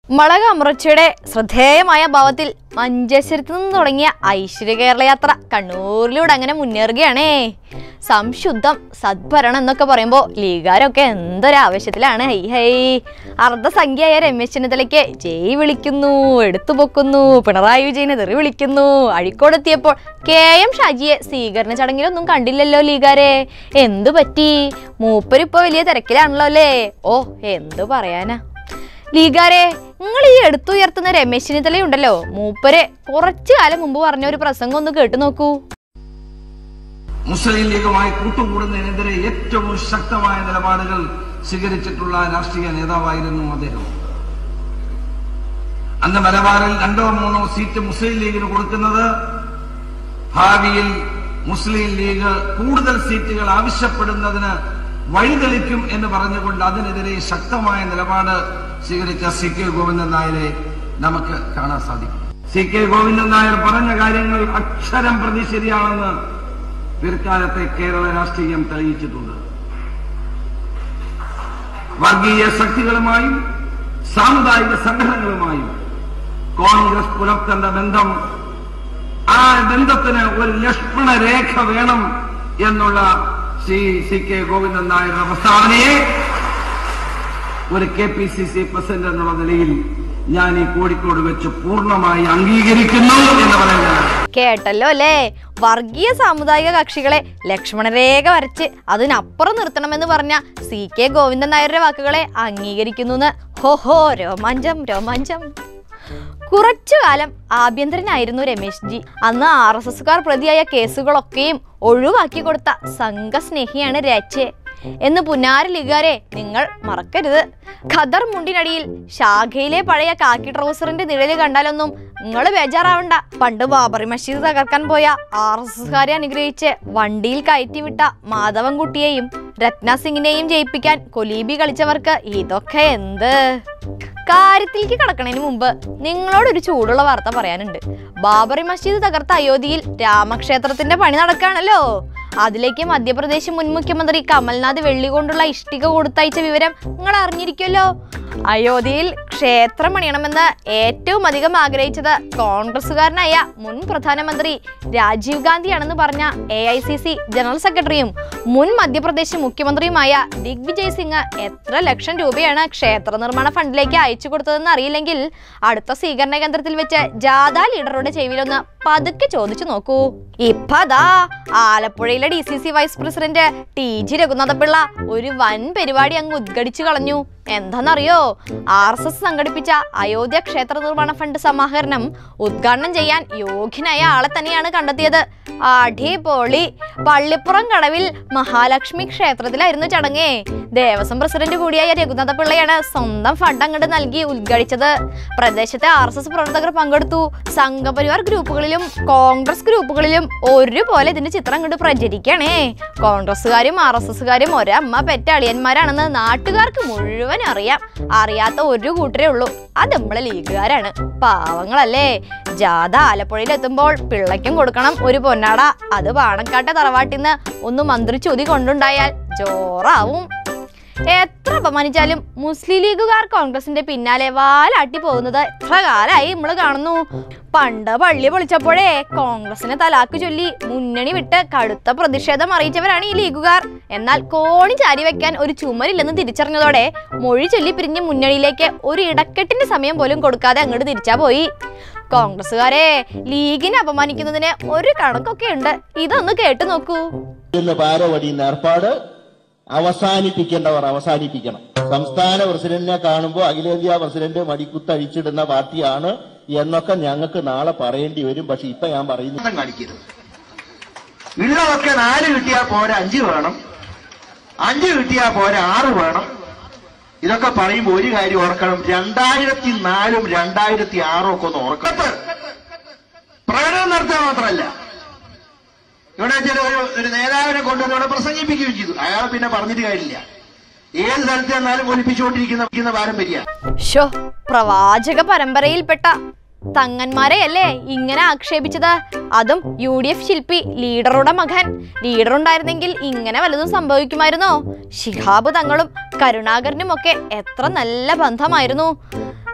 മളക അമൃച്ചയുടെ ശ്രദ്ധേയമായ ഭാവത്തിൽ മഞ്ചേശ്വരത്ത് നിന്ന് തുടങ്ങിയ ഐശ്വര്യ കേരള യാത്ര കണ്ണൂരിലൂടെ അങ്ങനെ മുന്നേറുകയാണേ സംശുദ്ധം സദ്ഭരണം എന്നൊക്കെ പറയുമ്പോൾ ലീഗാരൊക്കെ എന്തൊരാവശ്യത്തിലാണ് ഹൈ ഹൈ അർദ്ധസംഖ്യയായ രമേശ് ചെന്നിത്തലയ്ക്ക് ജയ് വിളിക്കുന്നു എടുത്തു പൊക്കുന്നു പിണറായി വിജയനെ തെറി വിളിക്കുന്നു അഴിക്കോടെത്തിയപ്പോൾ കെ എം ഷാജിയെ സ്വീകരണ ചടങ്ങിലൊന്നും കണ്ടില്ലല്ലോ ലീഗാരെ എന്തു പറ്റി മൂപ്പരിപ്പോ വലിയ തിരക്കിലാണല്ലോ അല്ലേ ഓ എന്തു പറയാനാ ലീഗാരെ നിങ്ങൾ ഈ എടുത്തുയർത്തുന്ന രമേശ് ചെന്നിത്തലയുണ്ടല്ലോ മൂപ്പര് കുറച്ചു കാലം മുമ്പ് പറഞ്ഞ ഒരു പ്രസംഗം ഒന്ന് കേട്ടു നോക്കൂ മുസ്ലിം ലീഗുമായി കൂട്ടുകൂടുന്നതിനെതിരെ ഏറ്റവും ശക്തമായ നിലപാടുകൾ സ്വീകരിച്ചിട്ടുള്ള രാഷ്ട്രീയ നേതാവായിരുന്നു അദ്ദേഹം അന്ന് മലബാറിൽ രണ്ടോ മൂന്നോ സീറ്റ് മുസ്ലിം ലീഗിന് കൊടുക്കുന്നത് ഭാവിയിൽ മുസ്ലിം ലീഗ് കൂടുതൽ സീറ്റുകൾ ആവശ്യപ്പെടുന്നതിന് വഴിതെളിക്കും എന്ന് പറഞ്ഞുകൊണ്ട് അതിനെതിരെ ശക്തമായ നിലപാട് സ്വീകരിച്ച സി കെ ഗോവിന്ദൻ നായരെ നമുക്ക് കാണാൻ സാധിക്കും സി കെ ഗോവിന്ദൻ നായർ പറഞ്ഞ കാര്യങ്ങൾ അക്ഷരം പ്രതി ശരിയാണെന്ന് പിൽക്കാലത്തെ കേരള രാഷ്ട്രീയം തെളിയിച്ചിട്ടുണ്ട് വർഗീയ ശക്തികളുമായും സാമുദായിക സംഘടനകളുമായും കോൺഗ്രസ് പുലർത്തേണ്ട ബന്ധം ആ ബന്ധത്തിന് ഒരു ലക്ഷ്മണ രേഖ വേണം എന്നുള്ള ശ്രീ സി കെ ഗോവിന്ദൻ നായരുടെ പ്രസ്താവനയെ ഒരു K P C C president എന്നുള്ള നിലയിൽ ഞാൻ ഈ കോഴിക്കോട് വെച്ച് പൂർണ്ണമായി അംഗീകരിക്കുന്നു എന്ന് പറയുന്നത് കേട്ടല്ലോ അല്ലേ വർഗീയ സാമുദായിക കക്ഷികളെ ലക്ഷ്മണരേഖ വരച്ച് അതിനപ്പുറം നിർത്തണമെന്ന് പറഞ്ഞ സി കെ ഗോവിന്ദൻ നായരുടെ വാക്കുകളെ അംഗീകരിക്കുന്നു ഹോഹോ രോമാഞ്ചം രോമാഞ്ചം കുറച്ചു കാലം ആഭ്യന്തരനായിരുന്നു രമേശ് ജി അന്ന് ആർ എസ് എസുകാർ പ്രതിയായ കേസുകളൊക്കെയും ഒഴിവാക്കി കൊടുത്ത സംഘസ്നേഹിയാണ് രാച്ചെ എന്ന് പുന്നാര ലീഗാരെ നിങ്ങൾ മറക്കരുത് ഖദർ മുണ്ടിനടിയിൽ ശാഖയിലെ പഴയ കാക്കി ട്രൗസറിന്റെ നിഴല് കണ്ടാലൊന്നും നിങ്ങൾ ബേജാറാവണ്ട പണ്ട് ബാബറി മസ്ജിദ് തകർക്കാൻ പോയ ആർ എസ് എസ്കാരെ അനുഗ്രഹിച്ച് വണ്ടിയിൽ കയറ്റിവിട്ട മാധവൻകുട്ടിയെയും രത്ന സിംഗിനെയും ജയിപ്പിക്കാൻ കൊലീബി കളിച്ചവർക്ക് ഇതൊക്കെ എന്ത് കാര്യത്തിലേക്ക് കടക്കണതിന് മുമ്പ് നിങ്ങളോടൊരു ചൂടുള്ള വാർത്ത പറയാനുണ്ട് ബാബറി മസ്ജിദ് തകർത്ത അയോധ്യയിൽ രാമക്ഷേത്രത്തിന്റെ പണി നടക്കുകയാണല്ലോ അതിലേക്ക് മധ്യപ്രദേശ് മുൻ മുഖ്യമന്ത്രി കമൽനാഥ് വെള്ളി കൊണ്ടുള്ള ഇഷ്ടിക കൊടുത്തയച്ച വിവരം നിങ്ങൾ അറിഞ്ഞിരിക്കുമല്ലോ അയോധ്യയിൽ ക്ഷേത്രം പണിയണമെന്ന് ഏറ്റവും അധികം ആഗ്രഹിച്ചത് കോൺഗ്രസുകാരനായ മുൻ പ്രധാനമന്ത്രി രാജീവ് ഗാന്ധിയാണെന്ന് പറഞ്ഞ A I C C general സെക്രട്ടറിയും മുൻ മധ്യപ്രദേശ് മുഖ്യമന്ത്രിയുമായ ദിഗ്വിജയ് സിംഗ് എത്ര ലക്ഷം രൂപയാണ് ക്ഷേത്ര നിർമ്മാണ ഫണ്ടിലേക്ക് അയച്ചു കൊടുത്തതെന്ന് അറിയില്ലെങ്കിൽ അടുത്ത സ്വീകരണ കേന്ദ്രത്തിൽ വെച്ച് ജാഥ ലീഡറുടെ ചെവിയിലൊന്ന് പതുക്കെ ചോദിച്ചു നോക്കൂ ഇപ്പതാ ആലപ്പുഴയിലെ D C C vice president T G Raghunathapillai ഒരു വൻ പരിപാടി അങ്ങ് ഉദ്ഘടിച്ചു കളഞ്ഞു എന്താണെന്നറിയോ ആർ എസ് എസ് സംഘടിപ്പിച്ച അയോധ്യ ക്ഷേത്ര നിർമ്മാണ ഫണ്ട് സമാഹരണം ഉദ്ഘാടനം ചെയ്യാൻ യോഗ്യനായ ആളെ തന്നെയാണ് കണ്ടെത്തിയത് അടിപൊളി പള്ളിപ്പുറം കടവിൽ മഹാലക്ഷ്മി ക്ഷേത്രത്തിലായിരുന്നു ചടങ്ങേ ദേവസ്വം പ്രസിഡന്റ് കൂടിയായ രഘുനാഥ പിള്ളയാണ് സ്വന്തം ഫണ്ട് അങ്ങോട്ട് നൽകി ഉദ്ഘാടിച്ചത് പ്രദേശത്തെ ആർ എസ് എസ് പ്രവർത്തകർ പങ്കെടുത്തു സംഘപരിവാർ ഗ്രൂപ്പുകളിലും കോൺഗ്രസ് ഗ്രൂപ്പുകളിലും ഒരുപോലെ ഇതിന്റെ ചിത്രം അങ്ങോട്ട് പ്രചരിക്കണേ കോൺഗ്രസ്സുകാരും ആർ എസ് എസ്സുകാരും ഒരമ്മ പെറ്റ അളിയന്മാരാണെന്ന് നാട്ടുകാർക്ക് മുഴുവൻ അറിയാം അറിയാത്ത ഒരു കൂട്ടരേ ഉള്ളൂ അത് നമ്മളെ ലീഗുകാരാണ് പാവങ്ങളല്ലേ ജാഥ ആലപ്പുഴയിൽ എത്തുമ്പോൾ പിള്ളയ്ക്കും കൊടുക്കണം ഒരു പൊന്നാട അത് പാണക്കാട്ടെ തറവാട്ടിന്ന് ഒന്ന് മന്ത്രിച്ചൂതി കൊണ്ടുണ്ടായാൽ ജോറാവും എത്ര അപമാനിച്ചാലും മുസ്ലിം ലീഗുകാർ കോൺഗ്രസിന്റെ പിന്നാലെ വാലാട്ടി പോകുന്നത് എത്ര കാലായി നമ്മൾ കാണുന്നു പണ്ട് പള്ളി പൊളിച്ചപ്പോഴേ കോൺഗ്രസിന് തലാക്ക് ചൊല്ലി മുന്നണി വിട്ട് കടുത്ത പ്രതിഷേധം അറിയിച്ചവരാണ് ഈ ലീഗുകാർ എന്നാൽ കോണി ചാരി വെക്കാൻ ഒരു ചുമരില്ലെന്ന് തിരിച്ചറിഞ്ഞതോടെ മൊഴി ചൊല്ലി പിരിഞ്ഞ് മുന്നണിയിലേക്ക് ഒരു ഇടക്കെട്ടിന്റെ സമയം പോലും കൊടുക്കാതെ അങ്ങോട്ട് തിരിച്ചാ പോയി കോൺഗ്രസ്സുകാരെ ലീഗിനെ അപമാനിക്കുന്നതിന് ഒരു കണക്കൊക്കെ ഉണ്ട് ഇതൊന്ന് കേട്ടു നോക്കൂ ഇന്ന് പാരവടിയുന്ന ഏർപ്പാട് അവസാനിപ്പിക്കേണ്ടവർ അവസാനിപ്പിക്കണം സംസ്ഥാന പ്രസിഡന്റിനെ കാണുമ്പോൾ അഖിലേന്ത്യാ പ്രസിഡന്റ് മടിക്കുത്തഴിച്ചിടുന്ന പാർട്ടിയാണ് എന്നൊക്കെ ഞങ്ങൾക്ക് നാളെ പറയേണ്ടി വരും പക്ഷെ ഇപ്പൊ ഞാൻ പറയുന്നു അർത്ഥം കാണിക്കരുത് ഉള്ളതൊക്കെ നാല് കിട്ടിയാൽ പോരാ അഞ്ച് വേണം അഞ്ച് കിട്ടിയാൽ പോരാ ആറ് വേണം ഇതൊക്കെ പറയുമ്പോൾ ഒരു കാര്യം ഓർക്കണം രണ്ടായിരത്തി നാലും രണ്ടായിരത്തി ആറും ഒക്കെ ഒന്ന് ഓർക്കണം പ്രകടനം നടത്താൻ മാത്രമല്ല ഇവിടെ ചില ഒരു ഒരു നേതാവിനെ കൊണ്ടുവന്ന് ഇവിടെ പ്രസംഗിപ്പിക്കുകയും ചെയ്തു അയാളെ പിന്നെ പറഞ്ഞിട്ട് കാര്യമില്ല ഏത് സ്ഥലത്ത് ചെന്നാലും ഒലിപ്പിച്ചുകൊണ്ടിരിക്കുന്ന ഇരിക്കുന്ന പാരമ്പര്യ ഷോ പ്രവാചക പരമ്പരയിൽപ്പെട്ട തങ്ങന്മാരെയല്ലേ ഇങ്ങനെ ആക്ഷേപിച്ചത് അതും യു ഡി എഫ് ശില്പി ലീഡറുടെ മകൻ ലീഡർ ഉണ്ടായിരുന്നെങ്കിൽ ഇങ്ങനെ വല്ലതും സംഭവിക്കുമായിരുന്നോ ശിഹാബ് തങ്ങളും കരുണാകരനും ഒക്കെ എത്ര നല്ല ബന്ധമായിരുന്നു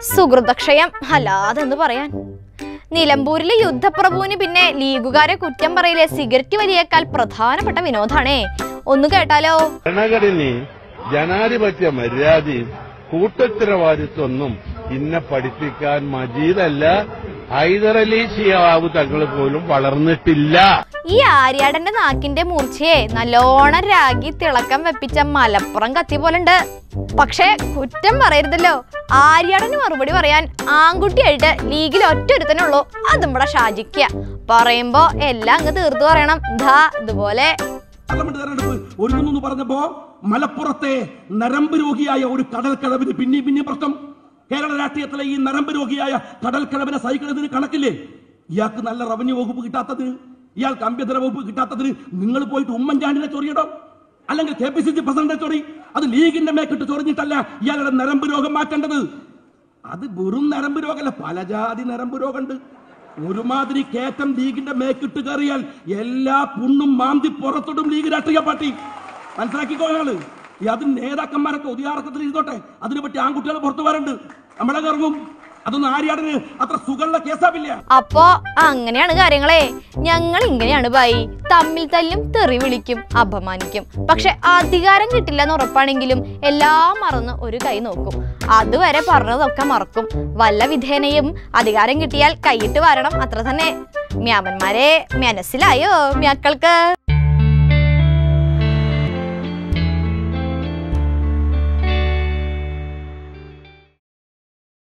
സുഹൃതക്ഷയം അല്ലാതെന്ന് പറയാൻ നിലമ്പൂരിലെ യുദ്ധപ്രഭുവിന് പിന്നെ ലീഗുകാരെ കുറ്റം പറയിലെ സിഗരറ്റ് വലിയേക്കാൾ പ്രധാനപ്പെട്ട വിനോദാണേ ഒന്ന് കേട്ടാലോ ഭരണഘടനയും ജനാധിപത്യ മര്യാദയും കൂട്ടുത്തരവാദിത്വമൊന്നും ഇന്നെ പഠിപ്പിക്കാൻ മജീദല്ല ഹൈദരലി ഷിയാബു തങ്ങൾ പോലും വളർന്നിട്ടില്ല ഈ ആര്യാടന്റെ നാക്കിന്റെ മൂർച്ചയെ നല്ലോണം രാഗി തിളക്കം വെപ്പിച്ച മലപ്പുറം കത്തി പോലുണ്ട് പക്ഷേ കുറ്റം പറയരുതല്ലോ ആര്യാടന് മറുപടി പറയാൻ ആൺകുട്ടിയായിട്ട് ലീഗിൽ ഒറ്റൊരുത്തനുള്ളൂ അതും ഇവിടെ ഷാജിക്ക പറയുമ്പോ എല്ലാം അങ്ങ് തീർത്തു പറയണം ധാ ഇതുപോലെ പാർലമെന്റ് തെരഞ്ഞെടുപ്പ് ഒരുങ്ങുന്നു എന്ന് പറഞ്ഞപ്പോ മലപ്പുറത്തെ നരമ്പ് രോഗിയായ ഒരു കടൽക്കടവിന് പിന്നെയും പിന്നെയും പ്രശ്നം കേരള രാഷ്ട്രീയത്തിലെ ഈ നരമ്പ് രോഗിയായ കടൽക്കടവിനെ സഹിക്കുന്നതിന് കണക്കില്ലേ ഇയാൾക്ക് നല്ല റവന്യൂ വകുപ്പ് കിട്ടാത്തതിന് ഇയാൾക്ക് ആഭ്യന്തര വകുപ്പ് കിട്ടാത്തതിന് നിങ്ങൾ പോയിട്ട് ഉമ്മൻചാണ്ടിനെ ചൊറിയടോ അല്ലെങ്കിൽ കെ പി സി സി പ്രസിഡന്റിനെ ചൊറി അത് ലീഗിന്റെ മേക്കിട്ട് ചൊറിഞ്ഞിട്ടല്ല ഇയാളുടെ നരമ്പ് രോഗം മാറ്റേണ്ടത് അത് വെറും നരമ്പ് രോഗമല്ല പല ജാതി നരമ്പ് രോഗമുണ്ട് ഒരുമാതിരി കേറ്റം ലീഗിന്റെ മേക്കിട്ട് കയറിയാൽ എല്ലാ പുണ്ണും മാന്തി പുറത്തോട്ടും ലീഗ് രാഷ്ട്രീയ പാർട്ടി മനസ്സിലാക്കിക്കോ ഞങ്ങള് ഈ അത് നേതാക്കന്മാരൊക്കെ ഉദയാറക്കത്തിൽ ഇരുന്നോട്ടെ അതിനെ പറ്റി ആൺകുട്ടികൾ പുറത്തു വരണ്ട് നമ്മളെ ഇറങ്ങും അതൊന്നും ആര്യാടന് അത്ര സുഖമുള്ള കേസാവില്ല അപ്പോ അങ്ങനെയാണ് കാര്യങ്ങളെ ഞങ്ങൾ ഇങ്ങനെയാണ് ബായി തമ്മിൽ തല്ലും തെറി വിളിക്കും അപമാനിക്കും പക്ഷെ അധികാരം കിട്ടില്ല എന്ന് ഉറപ്പാണെങ്കിലും എല്ലാം മറന്ന് ഒരു കൈ നോക്കും അതുവരെ പറഞ്ഞതൊക്കെ മറക്കും വല്ല വിധേനയും അധികാരം കിട്ടിയാൽ കൈയിട്ട് വരണം അത്ര തന്നെ മ്യാമന്മാരെ മനസ്സിലായോ മ്യാക്കൾക്ക്